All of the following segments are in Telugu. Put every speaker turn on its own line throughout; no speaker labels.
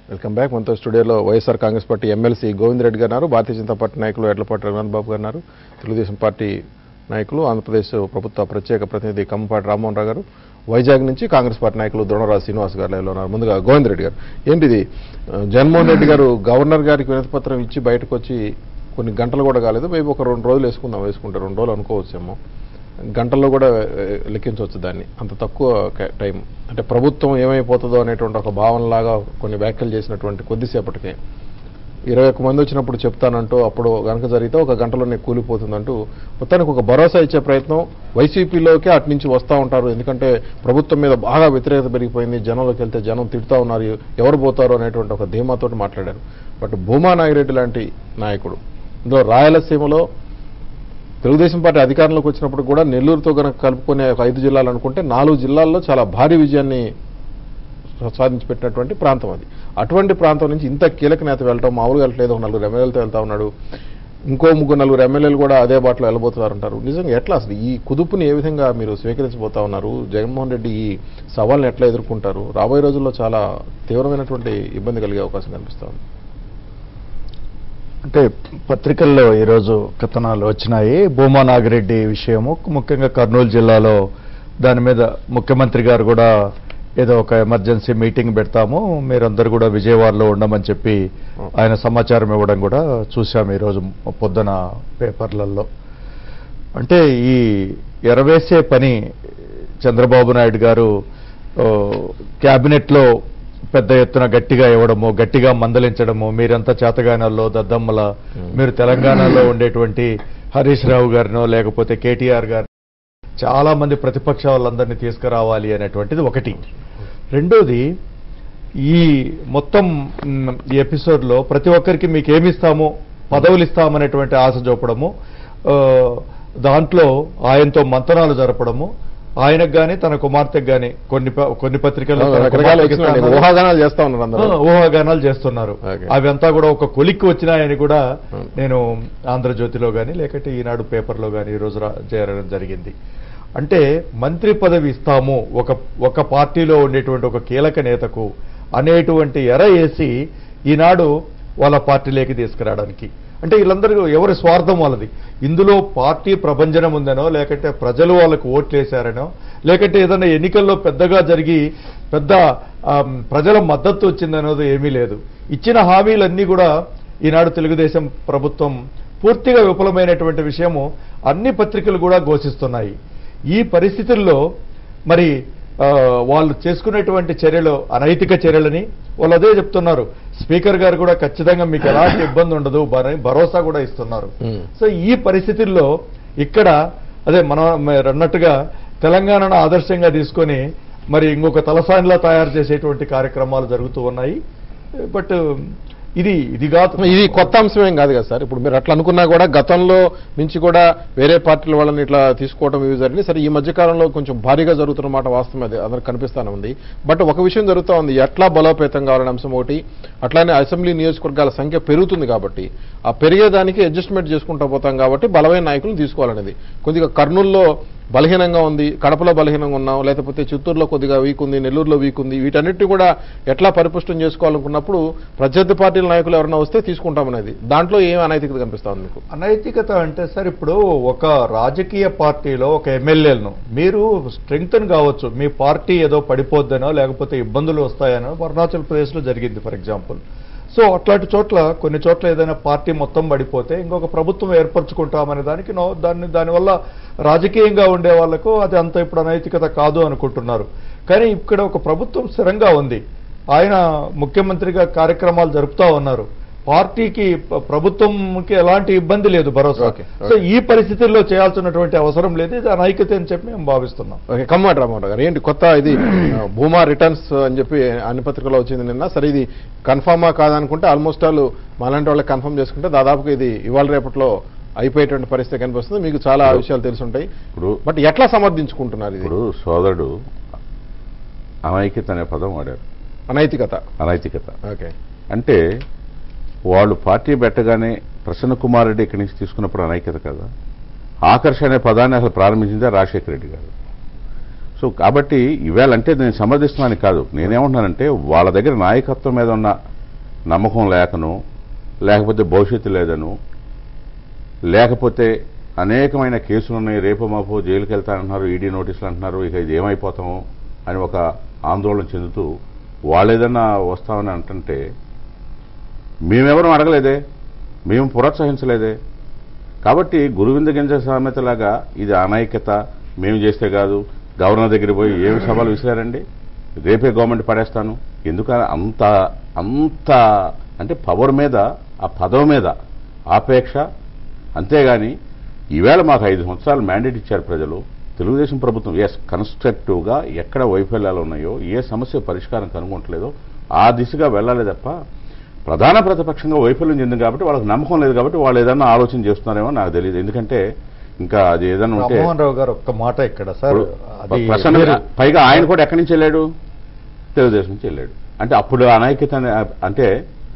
వెల్కమ్ బ్యాక్ మనతో స్టూడియోలో వైఎస్ఆర్ కాంగ్రెస్ పార్టీ ఎమ్మెల్సీ గోవింద్ రెడ్డి గారు ఉన్నారు భారతీయ జనతా పార్టీ నాయకులు ఎడ్లపాటి రఘునాథ్ బాబు గారు ఉన్నారు తెలుగుదేశం పార్టీ నాయకులు ఆంధ్రప్రదేశ్ ప్రభుత్వ ప్రత్యేక ప్రతినిధి కమ్మపాటి రామ్మోహన్ రావు గారు వైజాగ్ నుంచి కాంగ్రెస్ పార్టీ నాయకులు ద్రోణరాజు శ్రీనివాస్ గారు లైవ్లో ఉన్నారు ముందుగా గోవింద్ రెడ్డి గారు ఏంటిది ఆ, జగన్మోహన్ రెడ్డి గారు గవర్నర్ గారికి వినతి పత్రం ఇచ్చి బయటకు వచ్చి కొన్ని గంటలు కూడా కాలేదు మేబీ ఒక రెండు రోజులు వేసుకుందాం వేసుకుంటే రెండు రోజులు అనుకోవచ్చేమో గంటల్లో కూడా ఆ, లెక్కించవచ్చు దాన్ని అంత తక్కువ క- టైం అంటే ప్రభుత్వం ఏమైపోతుందో అనేటువంటి ఒక భావనలాగా కొన్ని వ్యాఖ్యలు చేసినటువంటి కొద్దిసేపటికే ఇరవై ఒక్క మంది వచ్చినప్పుడు చెప్తానంటూ అప్పుడు గనక జరిగితే ఒక గంటలోనే కూలిపోతుందంటూ మొత్తానికి ఒక భరోసా ఇచ్చే ప్రయత్నం వైసీపీలోకి అటు నుంచి వస్తూ ఉంటారు ఎందుకంటే ప్రభుత్వం మీద బాగా వ్యతిరేకత పెరిగిపోయింది జనంలోకి వెళ్తే జనం తిడుతూ ఉన్నారు ఎవరు పోతారు అనేటువంటి ఒక ధీమాతోటి మాట్లాడారు బట్ భూమా నాగిరెడ్డి లాంటి నాయకుడు ఇందులో రాయలసీమలో తెలుగుదేశం పార్టీ అధికారంలోకి వచ్చినప్పుడు కూడా నెల్లూరుతో కనుక కలుపుకునే ఒక ఐదు జిల్లాలు అనుకుంటే నాలుగు జిల్లాల్లో చాలా భారీ విజయాన్ని సాధించి పెట్టినటువంటి ప్రాంతం అది అటువంటి ప్రాంతం నుంచి ఇంత కీలక నేత వెళ్ళటం మామూలుగా వెళ్ళట్లేదు ఒక నలుగురు ఎమ్మెల్యేలతో వెళ్తా ఉన్నాడు ఇంకో ముగ్గురు నలుగురు ఎమ్మెల్యేలు కూడా అదే బాటలో వెళ్ళబోతున్నారంటారు నిజంగా ఎట్లా అసలు ఈ కుదుపుని ఏ విధంగా మీరు స్వీకరించబోతా ఉన్నారు జగన్మోహన్ రెడ్డి ఈ సవాల్ని ఎట్లా ఎదుర్కొంటారు రాబోయే రోజుల్లో చాలా తీవ్రమైనటువంటి ఇబ్బంది కలిగే అవకాశం కనిపిస్తా ఉంది
అంటే పత్రికల్లో ఈరోజు కథనాలు వచ్చినాయి భూమా నాగిరెడ్డి విషయము ముఖ్యంగా కర్నూలు జిల్లాలో దాని మీద ముఖ్యమంత్రి గారు కూడా ఏదో ఒక ఎమర్జెన్సీ మీటింగ్ పెడతాము మీరందరూ కూడా విజయవాడలో ఉండమని చెప్పి ఆయన సమాచారం ఇవ్వడం కూడా చూశాము ఈరోజు పొద్దున పేపర్లలో అంటే ఈ ఎరవేసే పని చంద్రబాబు నాయుడు గారు ఓ, క్యాబినెట్లో పెద్ద ఎత్తున గట్టిగా ఇవ్వడము గట్టిగా మందలించడము మీరంతా చేతగానాల్లో దద్దమ్మల మీరు తెలంగాణలో ఉండేటువంటి హరీష్ రావు గారినో లేకపోతే కేటీఆర్ గారినో చాలా మంది ప్రతిపక్ష వాళ్ళందరినీ తీసుకురావాలి అనేటువంటిది ఒకటి రెండోది ఈ మొత్తం మ్, ఈ ఎపిసోడ్లో ప్రతి ఒక్కరికి మీకు ఏమి ఇస్తాము పదవులు ఇస్తామనేటువంటి ఆశ చూపడము ఆ, దాంట్లో ఆయనతో మంతనాలు జరపడము ఆయనకు గాని తన కుమార్తెకు గాని కొన్ని ప- కొన్ని పత్రికల్లో తన
రకరకాల
కుమార్తెకి
వచ్చినాయి.
ఇస్తానన్నారు.
ఊహాగానాలు చేస్తా ఉన్నారు అందరూ
ఆ, ఊహాగానాలు చేస్తున్నారు
Okay.
అవంతా కూడా ఒక కొలిక్కి వచ్చినాయని కూడా
Hmm.
నేను ఆంధ్రజ్యోతిలో కానీ లేకపోతే ఈనాడు పేపర్లో కానీ ఈరోజు రా- చేరడం జరిగింది అంటే మంత్రి పదవి ఇస్తాము ఒక ఒక పార్టీలో ఉండేటువంటి ఒక కీలక నేతకు అనేటువంటి ఎర వేసి ఈనాడు వాళ్ళ పార్టీలోకి తీసుకురావడానికి అంటే వీళ్ళందరూ ఎవరి స్వార్థం వాళ్ళది ఇందులో పార్టీ ప్రభంజనం ఉందనో లేకంటే ప్రజలు వాళ్ళకు ఓట్లేశారనో లేకంటే ఏదైనా ఎన్నికల్లో పెద్దగా జరిగి పెద్ద ఆమ్, ప్రజల మద్దతు వచ్చిందనేది ఏమీ లేదు ఇచ్చిన హామీలన్నీ కూడా ఈనాడు తెలుగుదేశం ప్రభుత్వం పూర్తిగా విఫలమైనటువంటి విషయము అన్ని పత్రికలు కూడా ఘోషిస్తున్నాయి ఈ పరిస్థితుల్లో మరి ఆ, వాళ్ళు చేసుకునేటువంటి చర్యలు అనైతిక చర్యలని వాళ్ళు అదే చెప్తున్నారు స్పీకర్ గారు కూడా ఖచ్చితంగా మీకు ఎలాంటి ఇబ్బంది ఉండదు భర- భరోసా కూడా ఇస్తున్నారు
Hmm.
సో ఈ పరిస్థితుల్లో ఇక్కడ అదే మనం మీరు అన్నట్టుగా తెలంగాణను ఆదర్శంగా తీసుకొని మరి ఇంకొక తలసానిలా తయారు చేసేటువంటి కార్యక్రమాలు జరుగుతూ ఉన్నాయి బట్ ఇది ఇది కాదు
ఇది కొత్త అంశం ఏం కాదు కదా సార్ ఇప్పుడు మీరు అట్లా అనుకున్నా కూడా గతంలో నుంచి కూడా వేరే పార్టీల వాళ్ళని ఇట్లా తీసుకోవడం ఇవి జరిగింది సరే ఈ మధ్య కాలంలో కొంచెం భారీగా జరుగుతున్న మాట వాస్తవం అది అందరికి కనిపిస్తానే ఉంది బట్ ఒక విషయం జరుగుతూ ఉంది ఎట్లా బలోపేతం కావాలనే అంశం ఒకటి అట్లానే అసెంబ్లీ నియోజకవర్గాల సంఖ్య పెరుగుతుంది కాబట్టి ఆ పెరిగేదానికి అడ్జస్ట్మెంట్ చేసుకుంటూ పోతాం కాబట్టి బలమైన నాయకులను తీసుకోవాలనేది కొద్దిగా కర్నూల్లో బలహీనంగా ఉంది కడపలో బలహీనంగా ఉన్నాం లేకపోతే చిత్తూరులో కొద్దిగా వీక్ ఉంది నెల్లూరులో వీక్ ఉంది వీటన్నిటిని కూడా ఎట్లా పరిపుష్టం చేసుకోవాలనుకున్నప్పుడు ప్రత్యర్థి పార్టీల నాయకులు ఎవరైనా వస్తే తీసుకుంటామనేది దాంట్లో ఏం అనైతికత కనిపిస్తా ఉంది మీకు
అనైతికత అంటే సార్ ఇప్పుడు ఒక రాజకీయ పార్టీలో ఒక ఎమ్మెల్యేలను మీరు స్ట్రెంగ్తన్ కావచ్చు మీ పార్టీ ఏదో పడిపోద్దనో లేకపోతే ఇబ్బందులు వస్తాయనో అరుణాచల్ ప్రదేశ్లో జరిగింది ఫర్ ఎగ్జాంపుల్ సో అట్లాంటి చోట్ల కొన్ని చోట్ల ఏదైనా పార్టీ మొత్తం పడిపోతే ఇంకొక ప్రభుత్వం ఏర్పరచుకుంటామనే దానికి నో దాన్ని దానివల్ల రాజకీయంగా ఉండే వాళ్ళకు అది అంత ఇప్పుడు అనైతికత కాదు అనుకుంటున్నారు కానీ ఇక్కడ ఒక ప్రభుత్వం స్థిరంగా ఉంది ఆయన ముఖ్యమంత్రిగా కార్యక్రమాలు జరుపుతా ఉన్నారు పార్టీకి ప- ప్రభుత్వంకి ఎలాంటి ఇబ్బంది లేదు భరోసా
Okay, okay.
సో ఈ పరిస్థితుల్లో చేయాల్సినటువంటి అవసరం లేదు ఇది అనైక్యత అని చెప్పి మేము భావిస్తున్నాం
ఓకే కమ్మాట రామారావు గారు ఏంటి కొత్త ఇది ఆ, భూమా రిటర్న్స్ అని చెప్పి అన్ని పత్రికల్లో వచ్చింది నిన్న సరే ఇది కన్ఫామా కాదనుకుంటే ఆల్మోస్ట్ ఆల్ మాలాంటి వాళ్ళకి కన్ఫర్మ్ చేసుకుంటే దాదాపుగా ఇది ఇవాళ రేపట్లో అయిపోయేటువంటి పరిస్థితి కనిపిస్తుంది మీకు చాలా విషయాలు తెలుసుంటాయి
ఇప్పుడు
బట్ ఎట్లా సమర్థించుకుంటున్నారు ఇది
ఇప్పుడు సోదరుడు అనైక్యత అనే పదం వాడారు
అనైతికత
అనైతికత
ఓకే
అంటే వాళ్ళు పార్టీ పెట్టగానే ప్రసన్న కుమార్ రెడ్డి ఇక్కడి నుంచి తీసుకున్నప్పుడు అనైక్యత కదా ఆకర్ష అనే పదాన్ని అసలు ప్రారంభించిందే రాజశేఖర రెడ్డి గారు సో కాబట్టి ఇవాళ అంటే నేను సమర్థిస్తున్నాను కాదు నేనేమంటున్నానంటే వాళ్ళ దగ్గర నాయకత్వం మీద ఉన్న నమ్మకం లేకను లేకపోతే భవిష్యత్తు లేదను లేకపోతే అనేకమైన కేసులు ఉన్నాయి రేపు మాపు జైలుకి వెళ్తానంటున్నారు ఈడీ నోటీసులు అంటున్నారు ఇక ఇది ఏమైపోతాము అని ఒక ఆందోళన చెందుతూ వాళ్ళు ఏదన్నా వస్తామని అంటుంటే మేమెవరం అడగలేదే మేము ప్రోత్సహించలేదే కాబట్టి గురువింద గింజ సామెతలాగా ఇది అనైక్యత మేము చేస్తే కాదు గవర్నర్ దగ్గర పోయి ఏమి సవాలు విసిరారండి రేపే గవర్నమెంట్ పడేస్తాను ఎందుకని అంత అంత అంటే పవర్ మీద ఆ పదవి మీద ఆపేక్ష అంతేగాని ఈవేళ మాకు ఐదు సంవత్సరాలు మ్యాండేట్ ఇచ్చారు ప్రజలు తెలుగుదేశం ప్రభుత్వం ఎస్ కన్స్ట్రక్టివ్గా ఎక్కడ వైఫల్యాలు ఉన్నాయో ఏ సమస్య పరిష్కారం కనుగొంటలేదో ఆ దిశగా వెళ్ళాలి తప్ప ప్రధాన ప్రతిపక్షంగా వైఫల్యం చెందింది కాబట్టి వాళ్ళకి నమ్మకం లేదు కాబట్టి వాళ్ళు ఏదన్నా ఆలోచన చేస్తున్నారేమో నాకు తెలియదు ఎందుకంటే ఇంకా అది ఏదన్నా ఉంటే
రామ్మోహన్ రావు గారు ఒక్క మాట ఇక్కడ సార్
ఇప్పుడు
అది
ప్రసన్న
మీరు-
పైగా ఆయన కూడా ఎక్కడి నుంచి వెళ్ళాడు తెలుగుదేశం నుంచి వెళ్ళాడు అంటే అప్పుడు అనైక్యత అనే- అంటే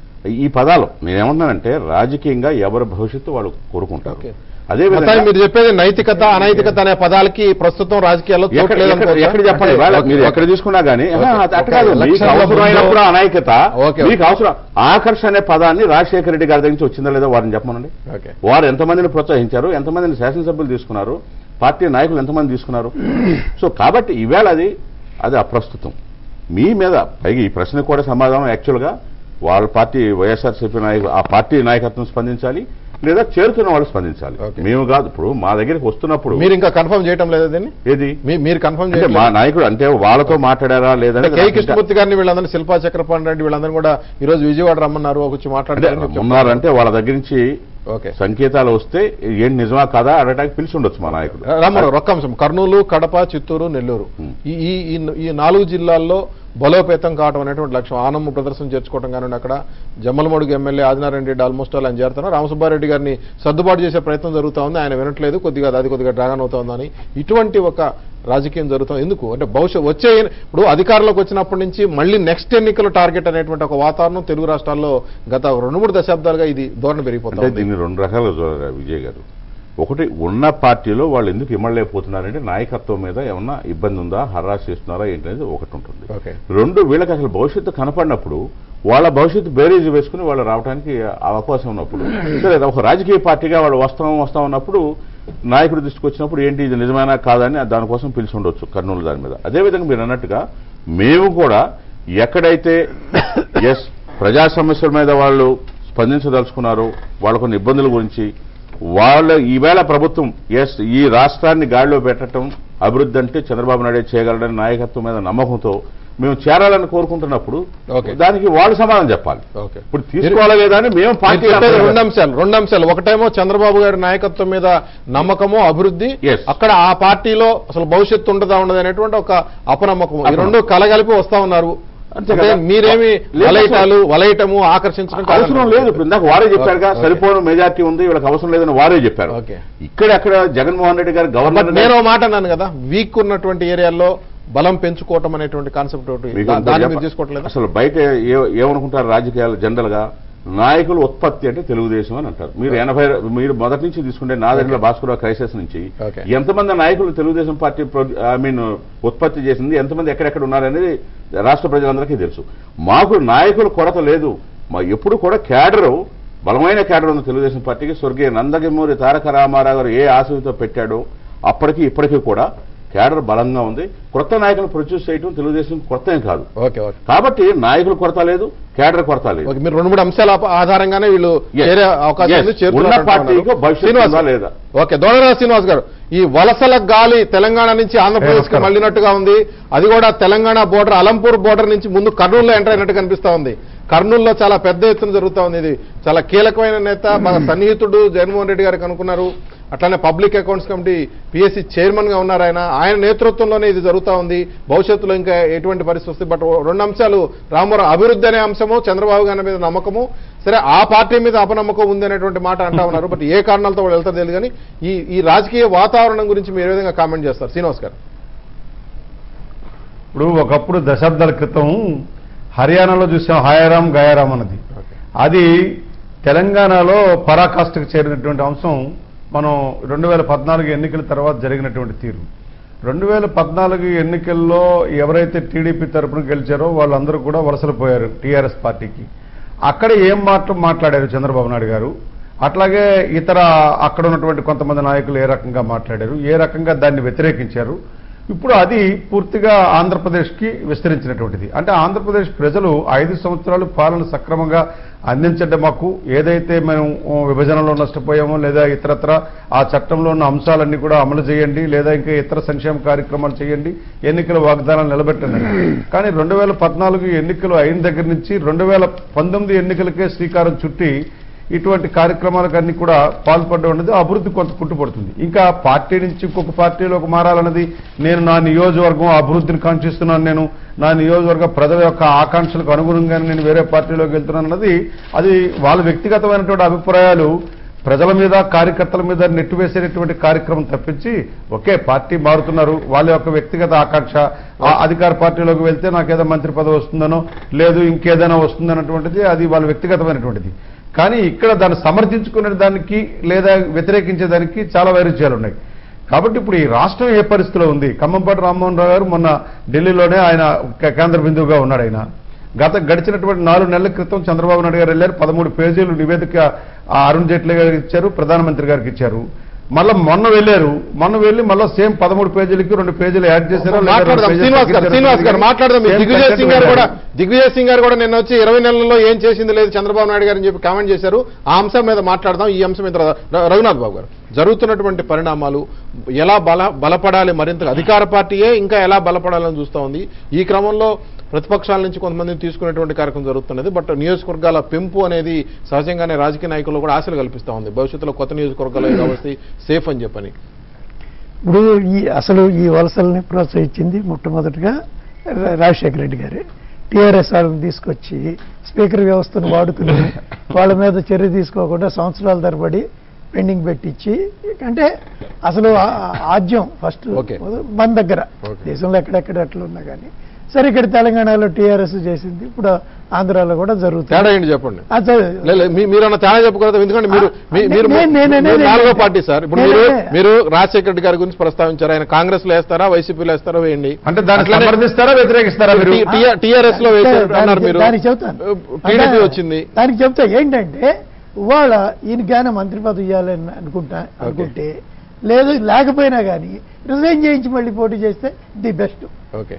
ఈ పదాలు నేనేమంటున్నానంటే రాజకీయంగా ఎవరి భవిష్యత్తు వాళ్ళు కోరుకుంటారు
ఓకే.
అదే
మొత్తానికి
విధంగా
మీరు చెప్పేది నైతికత అనైతికత అనే పదాలకి ప్రస్తుతం రాజకీయాల్లో చోటు
ఎక్కడ- ఎక్కడ-
లేదనుకోవచ్చా?
ఎక్కడ చెప్పండి
అంటే-
ఇవాళ
ఓకే,
మీరు
ఓకే.
ఎక్కడ తీసుకున్నా గానీ
ఓకే.
ఆహా, అది అట్ట
ఓకే.
కాదు మీకు
ఎలక్షన్ల
అవసరమైనప్పుడు
ముందు-
అనైక్యత
ఓకే,
మీకు అవసరం ఆకర్షణ అనే పదాన్ని రాజశేఖర రెడ్డి గారి దగ్గర నుంచి వచ్చిందా లేదా వారిని చెప్పమనండి
ఓకే
వారు ఎంతమందిని ప్రోత్సహించారు ఎంతమందిని శాసనసభ్యులు తీసుకున్నారు పార్టీ నాయకులు ఎంతమంది తీసుకున్నారు సో కాబట్టి ఈవేళ అది అది అప్రస్తుతం మీ మీద పైగా ఈ ప్రశ్నకు కూడా సమాధానం యాక్చువల్గా వాళ్ళ పార్టీ వైఎస్ఆర్సీపీ నాయకులు ఆ పార్టీ నాయకత్వం స్పందించాలి లేదా చేరుతున్న వాళ్ళు స్పందించాలి
ఓకే.
మేము కాదు ఇప్పుడు మా దగ్గరికి వస్తున్నప్పుడు
మీరు ఇంకా కన్ఫర్మ్ చేయటం లేదా దీన్ని
ఏది
మీ- మీరు కన్ఫర్మ్
అంటే మా నాయకుడు అంటే వాళ్ళతో మాట్లాడారా లేదంటే
కే కృష్ణమూర్తి గారిని వీళ్ళందరినీ శిల్పా చక్రపాణి రెడ్డి వీళ్ళందరూ కూడా ఈ రోజు విజయవాడ రమ్మన్నారు వచ్చి
అంటే
మాట్లాడారు
ఉన్నారంటే వాళ్ళ దగ్గర నుంచి
ఓకే
సంకేతాలు వస్తే ఏంటి నిజమా కాదా అడగడానికి పిలిచి ఉండొచ్చు మా నాయకుడు
రామారావు రొక్క అంశం కర్నూలు కడప చిత్తూరు నెల్లూరు
Hmm.
ఈ ఈ- ఈ ఈ నాలుగు జిల్లాల్లో బలోపేతం కావడం అనేటువంటి లక్ష్యం ఆనమ్మ ప్రదర్శన చేర్చుకోవడం కానీ అక్కడ Jammalamadugu MLA Adinarayana Reddy almost all ఆయన చేరుతున్నారు రామసుబ్బారెడ్డి గారిని సర్దుబాటు చేసే ప్రయత్నం జరుగుతా ఉంది ఆయన వినట్లేదు కొద్దిగా అది కొద్దిగా డ్రాగన్ అవుతోందని ఇటువంటి ఒక రాజకీయం జరుగుతాం ఎందుకు అంటే భవిష్యత్ వచ్చే ఇప్పుడు అధికారంలోకి వచ్చినప్పటి నుంచి మళ్ళీ నెక్స్ట్ ఎన్నికల టార్గెట్ అనేటువంటి ఒక వాతావరణం తెలుగు రాష్ట్రాల్లో గత రెండు మూడు దశాబ్దాలుగా ఇది ధోరణి
అంటే
పెరిగిపోతుంది
దీన్ని రెండు రకాలుగా చూడాలి విజయ్ గారు ఒకటి ఉన్న పార్టీలో వాళ్ళు ఎందుకు ఇమ్మలేకపోతున్నారంటే నాయకత్వం మీద ఏమన్నా ఇబ్బంది ఉందా హరాస్ చేస్తున్నారా ఏంటనేది ఒకటి ఉంటుంది
ఓకే
రెండు వీళ్ళకి అసలు భవిష్యత్తు కనపడినప్పుడు వాళ్ళ భవిష్యత్తు బేరీజ్ వేసుకుని వాళ్ళు రావడానికి అవకాశం ఉన్నప్పుడు సరే ఒక రాజకీయ పార్టీగా వాళ్ళు వస్తాం వస్తాం ఉన్నప్పుడు నాయకుడి దృష్టికి వచ్చినప్పుడు ఏంటి ఇది నిజమైనా కాదని దానికోసం పిలిచి ఉండొచ్చు కర్నూలు దాని మీద అదేవిధంగా మీరు అన్నట్టుగా మేము కూడా ఎక్కడైతే ఎస్ ప్రజా సమస్యల మీద వాళ్ళు స్పందించదలుచుకున్నారు వాళ్ళ కొన్ని ఇబ్బందుల గురించి వాళ్ళ ఈవేళ ప్రభుత్వం ఎస్ ఈ రాష్ట్రాన్ని గాడిలో పెట్టడం అభివృద్ధి అంటే చంద్రబాబు నాయుడు చేయగలడని నాయకత్వం మీద నమ్మకంతో మేము చేరాలని కోరుకుంటున్నప్పుడు
ఓకే.
దానికి వాళ్ళు సమాధానం చెప్పాలి
ఓకే
ఇప్పుడు తీసుకోవాలా లేదా అని మేము
మీరు
పార్టీ
చెప్పేది రెండు అంశాలు రెండు అంశాలు ఒకటేమో చంద్రబాబు గారి నాయకత్వం మీద నమ్మకము అభివృద్ధి
Yes.
అక్కడ ఆ పార్టీలో అసలు భవిష్యత్తు ఉండదా ఉండదు అనేటువంటి ఒక అపనమ్మకం ఈ
అపనమ్మకం.
రెండు కలగలిపి వస్తా ఉన్నారు
అంతే
అంటే
కదా.
మీరేమి
లేదు
వలయటాలు వలయటము ఆకర్షించడం కాదు
అవసరం లేదు ఇప్పుడు ఇందాక వారే చెప్పారుగా
ఓకే.
సరిపోను మెజార్టీ ఉంది వీళ్ళకి అవసరం లేదని వారే చెప్పారు
ఓకే.
ఇక్కడ అక్కడ జగన్మోహన్ రెడ్డి గారు
బట్
గవర్నర్
నేను ఓ మాట అన్నాను కదా వీక్ ఉన్నటువంటి ఏరియాల్లో బలం పెంచుకోవటం అనేటువంటి కాన్సెప్ట్ ఒకటి
మీకు
దా-
ఇంకోటి
దాన్ని
చెప్ప-
మీరు తీసుకోవట్లేదు
అసలు బయట ఏ- ఏమనుకుంటారు రాజకీయాలు జనరల్ గా నాయకులు ఉత్పత్తి అంటే తెలుగుదేశం అని అంటారు మీరు ఎనభై మీరు మొదటి నుంచి తీసుకుంటే నా దగ్గర భాస్కర్ క్రైసిస్ నుంచి
Okay.
ఎంతమంది నాయకులు తెలుగుదేశం పార్టీ ఐ మీన్ ఉత్పత్తి చేసింది ఎంతమంది ఎక్కడెక్కడ ఉన్నారనేది రాష్ట్ర ప్రజలందరికీ తెలుసు మాకు నాయకుల కొరత లేదు మా ఎప్పుడు కూడా క్యాడరు బలమైన క్యాడర్ ఉంది తెలుగుదేశం పార్టీకి స్వర్గీయ నందగిమూరి తారక రామారావు గారు ఏ ఆశయంతో పెట్టాడో అప్పటికి ఇప్పటికీ కూడా క్యాడర్ బలంగా ఉంది కొత్త నాయకులు ప్రొడ్యూస్ చేయడం తెలుగుదేశం కొత్త ఏం కాదు
ఓకే ఓకే
కాబట్టి నాయకుల కొరత లేదు క్యాడర్ కొరత లేదు
ఓకే మీరు రెండు మూడు అంశాల ఆప- ఆధారంగానే వీళ్ళు
Yes.
చేరే అవకాశం
Yes.
ఉంది చేరుతున్నారు
ఉన్న
అంటున్నారు.
పార్టీకి భవిష్యత్తు
శ్రీనివాస్
ఉందా
గారు.
లేదా?
ఓకే దోడరాజు శ్రీనివాస్ గారు ఈ వలసల గాలి తెలంగాణ నుంచి ఆంధ్రప్రదేశ్ కి
నమస్కారం.
మళ్ళినట్టుగా ఉంది అది కూడా తెలంగాణ బోర్డర్ అలంపూర్ బోర్డర్ నుంచి ముందు కర్నూలులో ఎంటర్ అయినట్టు కనిపిస్తా ఉంది కర్నూలులో చాలా పెద్ద ఎత్తున జరుగుతా ఉంది ఇది చాలా కీలకమైన నేత బాగా సన్నిహితుడు జగన్మోహన్ రెడ్డి గారికి అనుకున్నారు అట్లానే public accounts committee PSC chairman గా ఉన్నారు ఆయన ఆయన నేతృత్వంలోనే ఇది జరుగుతా ఉంది భవిష్యత్తులో ఇంకా ఎటువంటి పరిస్థితి వస్తుంది బట్ రెండు అంశాలు రామారావు అభివృద్ధి అనే అంశము చంద్రబాబు గారి మీద నమ్మకము సరే ఆ పార్టీ మీద అపనమ్మకం ఉంది అనేటువంటి మాట అంటా ఉన్నారు బట్ ఏ కారణాలతో వాళ్ళు వెళ్తారు తెలియదు కానీ ఈ ఈ రాజకీయ వాతావరణం గురించి మీరు ఏ విధంగా కామెంట్ చేస్తారు శ్రీనివాస్ గారు
ఇప్పుడు ఒకప్పుడు దశాబ్దాల క్రితం హర్యానాలో చూసాం హాయారాం గయారాం అన్నది అది తెలంగాణలో పరాకాష్ఠకు చేరినటువంటి అంశం మనం రెండు వేల పద్నాలుగు ఎన్నికల తర్వాత జరిగినటువంటి తీరు రెండు వేల పద్నాలుగు ఎన్నికల్లో ఎవరైతే టీడీపీ తరపున గెలిచారో వాళ్ళందరూ కూడా వలసలు పోయారు టీఆర్ఎస్ పార్టీకి అక్కడ ఏం మాట మాట్లాడారు చంద్రబాబు నాయుడు గారు అట్లాగే ఇతర అక్కడ ఉన్నటువంటి కొంతమంది నాయకులు ఏ రకంగా మాట్లాడారు ఏ రకంగా దాన్ని వ్యతిరేకించారు ఇప్పుడు అది పూర్తిగా ఆంధ్రప్రదేశ్కి విస్తరించినటువంటిది అంటే ఆంధ్రప్రదేశ్ ప్రజలు ఐదు సంవత్సరాలు పాలన సక్రమంగా అందించడం మాకు ఏదైతే మేము ఓ, విభజనలో నష్టపోయామో లేదా ఇతరత్ర ఆ చట్టంలో ఉన్న అంశాలన్నీ కూడా అమలు చేయండి లేదా ఇంకా ఇతర సంక్షేమ కార్యక్రమాలు చేయండి ఎన్నికల వాగ్దానాలు నిలబెట్టండి కానీ రెండు వేల పద్నాలుగు ఎన్నికలు అయిన దగ్గర నుంచి రెండు వేల పంతొమ్మిది ఎన్నికలకే శ్రీకారం చుట్టి ఇటువంటి కార్యక్రమాలకన్నీ కూడా పాల్పడడం అనేది అభివృద్ధి కొంత కుంటుపడుతుంది ఇంకా పార్టీ నుంచి ఇంకొక పార్టీలోకి మారాలన్నది నేను నా నియోజకవర్గం అభివృద్ధిని కాంక్షిస్తున్నాను నేను నా నియోజకవర్గ ప్రజల యొక్క ఆకాంక్షలకు అనుగుణంగా నేను వేరే పార్టీలోకి వెళ్తున్నాను అన్నది అది వాళ్ళ వ్యక్తిగతమైనటువంటి అభిప్రాయాలు ప్రజల మీద కార్యకర్తల మీద నెట్టివేసేటటువంటి కార్యక్రమం తప్పించి ఒకే పార్టీ మారుతున్నారు వాళ్ళ యొక్క వ్యక్తిగత ఆకాంక్ష ఆ అధికార పార్టీలోకి వెళ్తే నాకేదో మంత్రి పదవి వస్తుందనో లేదు ఇంకేదైనా వస్తుందన్నటువంటిది అది వాళ్ళ వ్యక్తిగతమైనటువంటిది కానీ ఇక్కడ దాన్ని సమర్థించుకునే దానికి లేదా వ్యతిరేకించే దానికి చాలా వైరుధ్యాలు ఉన్నాయి కాబట్టి ఇప్పుడు ఈ రాష్ట్రం ఏ పరిస్థితిలో ఉంది ఖమ్మంపాటి రామ్మోహన్ రావు గారు మొన్న ఢిల్లీలోనే ఆయన కే- కేంద్ర బిందువుగా ఉన్నాడు ఆయన గత గడిచినటువంటి నాలుగు నెలల క్రితం చంద్రబాబు నాయుడు గారు వెళ్ళారు పదమూడు పేజీలు నివేదిక ఆ అరుణ్ జైట్లీ గారికి ఇచ్చారు ప్రధానమంత్రి గారికి ఇచ్చారు మళ్ళీ మొన్న వెళ్ళారు మొన్న వెళ్ళి మళ్ళీ సేమ్ పదమూడు పేజీలకి రెండు పేజీలు యాడ్ చేశారు లేదా రెండు
మాట్లాడదాం
పేజీలు
శ్రీనివాస్ గారు
తగ్గించారు.
శ్రీనివాస్ గారు మాట్లాడదాం
Same
దిగ్విజయ్
content
సింగ్ గారు కూడా
వెళ్ళారు.
దిగ్విజయ్ సింగ్ గారు కూడా నిన్న వచ్చి ఇరవై నెలల్లో ఏం చేసింది లేదు చంద్రబాబు నాయుడు గారు అని చెప్పి కామెంట్ చేశారు ఆ అంశం మీద మాట్లాడదాం ఈ అంశం మీద ర- రఘునాథ్ బాబు గారు జరుగుతున్నటువంటి పరిణామాలు ఎలా బల బలపడాలి మరింత అధికార పార్టీయే ఇంకా ఎలా బలపడాలని చూస్తూ ఉంది ఈ క్రమంలో ప్రతిపక్షాల నుంచి కొంతమందిని తీసుకునేటువంటి కార్యక్రమం జరుగుతున్నది బట్ నియోజకవర్గాల పెంపు అనేది సహజంగానే రాజకీయ నాయకులు కూడా ఆశలు కల్పిస్తా ఉంది భవిష్యత్తులో కొత్త నియోజకవర్గాలు ఏదో వస్తాయి సేఫ్ అని చెప్పని
ఇప్పుడు ఈ అసలు ఈ వలసల్ని ప్రోత్సహించింది మొట్టమొదటిగా రా- రాజశేఖర రెడ్డి గారే టీఆర్ఎస్ వాళ్ళని తీసుకొచ్చి స్పీకర్ వ్యవస్థను వాడుకుని వాళ్ళ మీద చర్య తీసుకోకుండా సంవత్సరాల తరబడి పెండింగ్ పెట్టించి అంటే అసలు ఆ- ఆ- ఆద్యం ఫస్ట్
Okay.
మన దగ్గర
Okay.
దేశంలో ఎక్కడెక్కడ అట్లా ఉన్నా కానీ సరే ఇక్కడ తెలంగాణలో టీఆర్ఎస్ చేసింది ఇప్పుడు ఆంధ్రాలో కూడా జరుగుతుంది
తేడా ఏంటి చెప్పండి
ఆ చ-
లే, లే, మీ- మీరు అన్న తేడా చెప్పకూడదు ఎందుకంటే మీరు మీ-
ఆ,
మీరు
నేను- నేను అనేది
మీరు నాలుగో
ఏంటంటే-
పార్టీ సార్ ఇప్పుడు
నేను
మీరు
అదే-
మీరు రాజశేఖర రెడ్డి గారి గురించి ప్రస్తావించారు ఆయన కాంగ్రెస్ లో వేస్తారా వైసీపీలో వేస్తారా వేయండి
అంటే దాన్ని
అట్లానే
సమర్థిస్తారా వ్యతిరేకిస్తారా మీరు
టీ- టీ- టీఆర్ఎస్ లో వేశారు
దానికి-
అన్నారు మీరు
దానికి చెబుతాను
టీడీపీ
అంటే
వచ్చింది
దానికి చెప్తా ఏంటంటే ఇవాళ ఈయనకైనా మంత్రి పదవి ఇవ్వాలని అనుకుంటా అనుకుంటే లేదు లేకపోయినా కానీ రిజైన్ చేయించి మళ్ళీ పోటీ చేస్తే ది బెస్ట్
ఓకే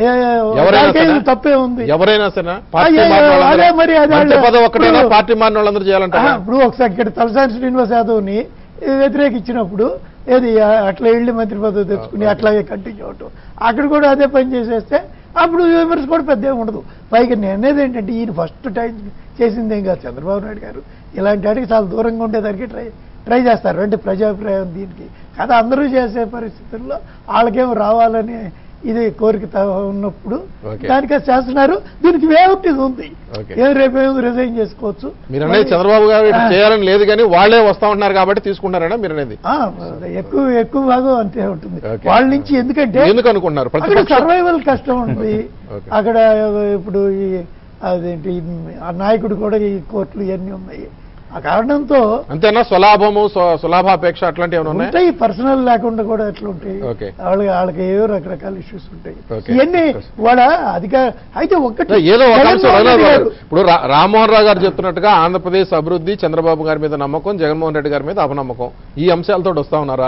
ఎవరైనా సరే?
తప్పే ఉంది
ఎవరైనా సరే పార్టీ
అయ్యో,
మారిన
అదే
వాళ్ళందరూ-
మరి అది
మంత్రి
వాళ్ళు-
పదవి ఒక్కటైనా
ఇప్పుడు-
పార్టీ మారిన వాళ్ళందరూ చేయాలంటారా
ఆ, ఇప్పుడు ఒకసారి ఇక్కడ తలసాని శ్రీనివాస్ యాదవ్ని వ్యతిరేకించినప్పుడు ఏది ఆ, అట్లా వెళ్ళి మంత్రి పదవి తెచ్చుకుని అట్లాగే కంటిన్యూ అవటం అక్కడ కూడా అదే పని చేసేస్తే అప్పుడు విమర్శ కూడా పెద్ద ఏం ఉండదు పైగా నేను అనేది ఏంటంటే ఈయన ఫస్ట్ టైం చేసింది ఏం కాదు చంద్రబాబు నాయుడు గారు ఇలాంటి వాటికి చాలా దూరంగా ఉండేదానికి ట్రై ట్రై చేస్తారు అంటే ప్రజాభిప్రాయం దీనికి కదా అందరూ చేసే పరిస్థితుల్లో వాళ్ళకేం రావాలని ఇది కోరిక త- ఉన్నప్పుడు
Okay.
దానికి అది చేస్తున్నారు దీనికి వేవ్ ఉంది
Okay.
ఏం రేపేం రిజైన్ చేసుకోవచ్చు
మీరు అనేది చంద్రబాబు గారు ఇటు
ఆ.
చేయాలని లేదు కానీ వాళ్ళే వస్తా ఉంటున్నారు కాబట్టి తీసుకుంటారనా మీరు అనేది
ఆ, ఎక్కువ ఎక్కువ భాగం అంతే ఉంటుంది
Okay.
వాళ్ళ నుంచి ఎందుకంటే
ఎందుకు అనుకుంటున్నారు
అక్కడ
ప్రతిపక్షం
సర్వైవల్ కష్టం ఉంటుంది
Okay.
అక్కడ ఇప్పుడు ఈ అదేంటి ఆ నాయకుడు కూడా ఈ కోర్టులు ఇవన్నీ ఉన్నాయి ఆ కారణంతో
అంతేనా స్వలాభము స్వ- స్వలాభాపేక్ష అట్లాంటివి ఏమైనా ఉన్నాయి
ఉంటాయి పర్సనల్ లేకుండా కూడా ఎట్లా ఉంటాయి
Okay.
వాళ్ళకి వాళ్ళకి ఏవో రకరకాల ఇష్యూస్ ఉంటాయి
Okay.
ఇవన్నీ వాళ్ళ అధికార అయితే ఒక్కటి
ఏదో ఒక అంశం
తెలంగాణ
రఘునాథ్
గారు-
గారు. ఇప్పుడు రా- రామ్మోహన్ రావు గారు చెప్తున్నట్టుగా ఆంధ్రప్రదేశ్ అభివృద్ధి చంద్రబాబు గారి మీద నమ్మకం జగన్మోహన్ రెడ్డి గారి మీద అపనమ్మకం ఈ అంశాలతో వస్తా ఉన్నారా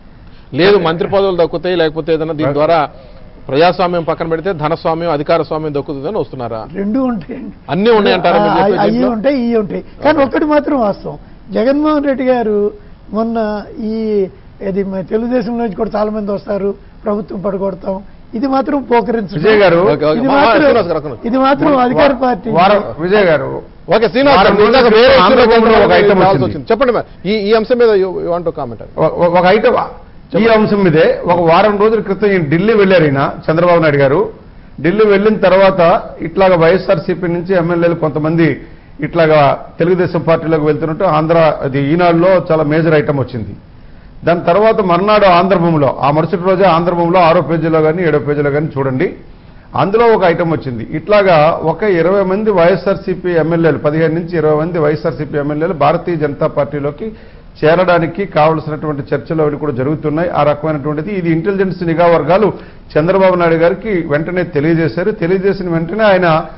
లేదు మంత్రి పదవులు దక్కుతాయి లేకపోతే ఏదైనా దీని ద్వారా ప్రజాస్వామ్యం పక్కన పెడితే ధనస్వామ్యం అధికార స్వామ్యం దక్కుతుందని వస్తున్నారా
రెండు ఉంటాయండి
అన్నీ ఉన్నాయంటారా మీరు చెప్పే
అవి
దీంట్లో?
ఉంటాయి ఇవి ఉంటాయి కానీ ఒక్కటి మాత్రం వాస్తవం జగన్మోహన్ రెడ్డి గారు మొన్న ఈ ఇది మన తెలుగుదేశం నుంచి కూడా చాలా మంది వస్తారు ప్రభుత్వం పడగొడతాం ఇది మాత్రం పోకరించడం
విజయ్ గారు
ఓకే, ఓకే.
ఇది
మా-
మాత్రం-
శ్రీనివాస్ గారు, అక్కడ.
ఇది మాత్రం అధికార పార్టీ
వారం విజయ్ గారు
ఓకే శ్రీనివాస్ గారు,
వారం
ఇందాక
రోజుల
వేరే
క్రితం
ఇష్యూలో
ఆంధ్రభూమిలో ఒక ఐటమ్
రావాల్సి
వచ్చింది.
వచ్చింది చెప్పండి మరి ఈ ఈ అంశం మీద వాంట్ కామెంట్
ఒక- ఒక- ఒక ఐటమ్ ఈ అంశం మీదే ఒక వారం రోజుల క్రితం ఈయన ఢిల్లీ వెళ్ళారు ఈయన చంద్రబాబు నాయుడు గారు ఢిల్లీ వెళ్ళిన తర్వాత ఇట్లాగా వైఎస్ఆర్సీపీ నుంచి ఎమ్మెల్యేలు కొంతమంది ఇట్లాగా తెలుగుదేశం పార్టీలోకి వెళ్తున్నట్టు ఆంధ్ర అది ఈనాడులో చాలా మేజర్ ఐటమ్ వచ్చింది దాని తర్వాత మర్నాడు ఆంధ్రభూమిలో ఆ మరుసటి రోజే ఆంధ్రభూమిలో ఆరో పేజీలో కానీ ఏడో పేజీలో కానీ చూడండి అందులో ఒక ఐటమ్ వచ్చింది ఇట్లాగా ఒక ఇరవై మంది వైఎస్ఆర్సీపీ ఎమ్మెల్యేలు పదిహేను నుంచి ఇరవై మంది వైఎస్ఆర్సీపీ ఎమ్మెల్యేలు భారతీయ జనతా పార్టీలోకి చేరడానికి కావలసినటువంటి చర్చలు అవి కూడా జరుగుతున్నాయి ఆ రకమైనటువంటిది ఇది ఇంటెలిజెన్స్ నిఘా వర్గాలు చంద్రబాబు నాయుడు గారికి వెంటనే తెలియజేశారు తెలియజేసిన వెంటనే ఆయన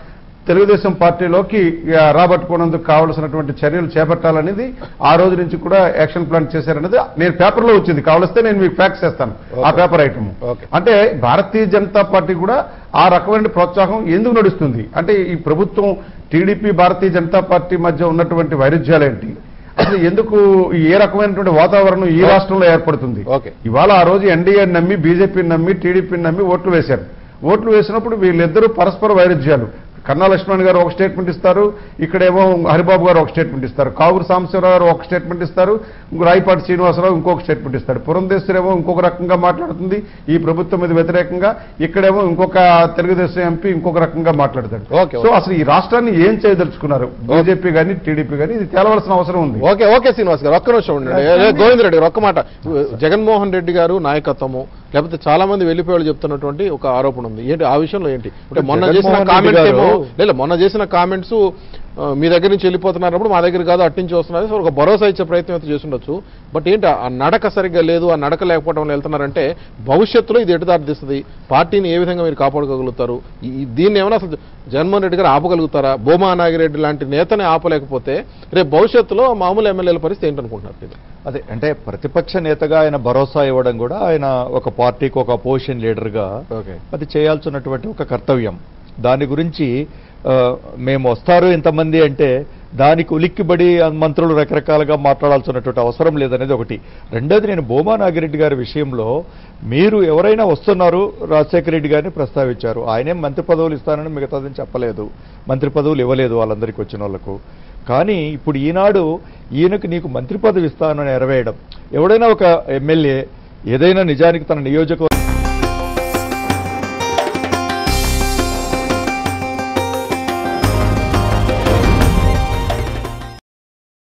తెలుగుదేశం పార్టీలోకి ఆ, రాబట్టుకునేందుకు కావలసినటువంటి చర్యలు చేపట్టాలనేది ఆ రోజు నుంచి కూడా యాక్షన్ ప్లాన్ చేశారనేది నేను పేపర్లో వచ్చింది కావలిస్తే నేను మీకు ఫ్యాక్స్ చేస్తాను ఆ పేపర్ ఐటమ్
Okay.
అంటే భారతీయ జనతా పార్టీ కూడా ఆ రకమైన ప్రోత్సాహం ఎందుకు నడుస్తుంది అంటే ఈ ప్రభుత్వం టీడీపీ భారతీయ జనతా పార్టీ మధ్య ఉన్నటువంటి వైరుధ్యాలేంటి అసలు ఎందుకు ఈ ఏ రకమైనటువంటి వాతావరణం ఈ రాష్ట్రంలో ఏర్పడుతుంది
Okay.
ఇవాళ ఆ రోజు ఎన్డీఏని నమ్మి బీజేపీని నమ్మి టీడీపీని నమ్మి ఓట్లు వేశారు ఓట్లు వేసినప్పుడు వీళ్ళిద్దరూ పరస్పర వైరుధ్యాలు కన్నా లక్ష్మణ్ గారు ఒక స్టేట్మెంట్ ఇస్తారు ఇక్కడేమో హరిబాబు గారు ఒక స్టేట్మెంట్ ఇస్తారు కావురు సాంబశివరావు గారు ఒక స్టేట్మెంట్ ఇస్తారు ఇంకో రాయపాటి శ్రీనివాసరావు ఇంకొక స్టేట్మెంట్ ఇస్తాడు పురంధేశ్వరేమో ఇంకొక రకంగా మాట్లాడుతుంది ఈ ప్రభుత్వం మీద వ్యతిరేకంగా ఇక్కడేమో ఇంకొక తెలుగుదేశం ఎంపీ ఇంకొక రకంగా మాట్లాడతాడు
ఓకే,
సో అసలు ఈ రాష్ట్రాన్ని ఏం చేయదలుచుకున్నారు బీజేపీ కానీ టీడీపీ కానీ ఇది తేలవలసిన అవసరం ఉంది
ఓకే ఓకే శ్రీనివాస్ గారు ఒక్క నిమిషం ఉండండి ఏ, ఏ, గోవింద్ రెడ్డి గారు ఒక్క మాట జగన్మోహన్ రెడ్డి గారు నాయకత్వము లేకపోతే చాలా మంది వెళ్ళిపోయాడు చెప్తున్నటువంటి ఒక ఆరోపణ ఉంది ఏంటి ఆ విషయంలో ఏంటి అంటే మొన్న చేసిన
జగన్మోహన్ రెడ్డి
కామెంట్స్ ఏమో
గారు-
లేదు మొన్న చేసిన కామెంట్స్ మీ దగ్గర నుంచి వెళ్ళిపోతున్నప్పుడు మా దగ్గర కాదు అటు నుంచి వస్తున్నది సో ఒక భరోసా ఇచ్చే ప్రయత్నం అయితే చేస్తుండొచ్చు బట్ ఏంటి ఆ నడక సరిగ్గా లేదు ఆ నడక లేకపోవడం వల్ల వెళ్తున్నారంటే భవిష్యత్తులో ఇది ఎటు దారితీస్తుంది పార్టీని ఏ విధంగా మీరు కాపాడుకోగలుగుతారు ఈ- ఈ- దీన్ని ఏమైనా అసలు జగన్మోహన్ రెడ్డి గారు ఆపగలుగుతారా భూమా నాగిరెడ్డి లాంటి నేతని ఆపలేకపోతే రేపు భవిష్యత్తులో మామూలు ఎమ్మెల్యేల పరిస్థితి ఏంటనుకుంటున్నారు మీరు?
అదే అంటే ప్రతిపక్ష నేతగా ఆయన భరోసా ఇవ్వడం కూడా ఆయన ఒక పార్టీకి ఒక అపోజిషన్ లీడర్గా
ఓకే
అది చేయాల్సినటువంటి ఒక కర్తవ్యం దాని గురించి ఆ, మేము వస్తారు ఇంతమంది అంటే దానికి ఉలిక్కిబడి ఆ మంత్రులు రకరకాలుగా మాట్లాడాల్సినటువంటి అవసరం లేదనేది ఒకటి రెండోది నేను భూమా నాగిరెడ్డి గారి విషయంలో మీరు ఎవరైనా వస్తున్నారు రాజశేఖర రెడ్డి గారిని ప్రస్తావించారు ఆయనేం మంత్రి పదవులు ఇస్తానని మిగతాదని చెప్పలేదు మంత్రి పదవులు ఇవ్వలేదు వాళ్ళందరికీ వచ్చిన వాళ్ళకు కానీ ఇప్పుడు ఈనాడు ఈయనకు నీకు మంత్రి పదవి ఇస్తానని ఎరవేయడం ఎవడైనా ఒక ఎమ్మెల్యే ఏదైనా నిజానికి తన నియోజకవర్గం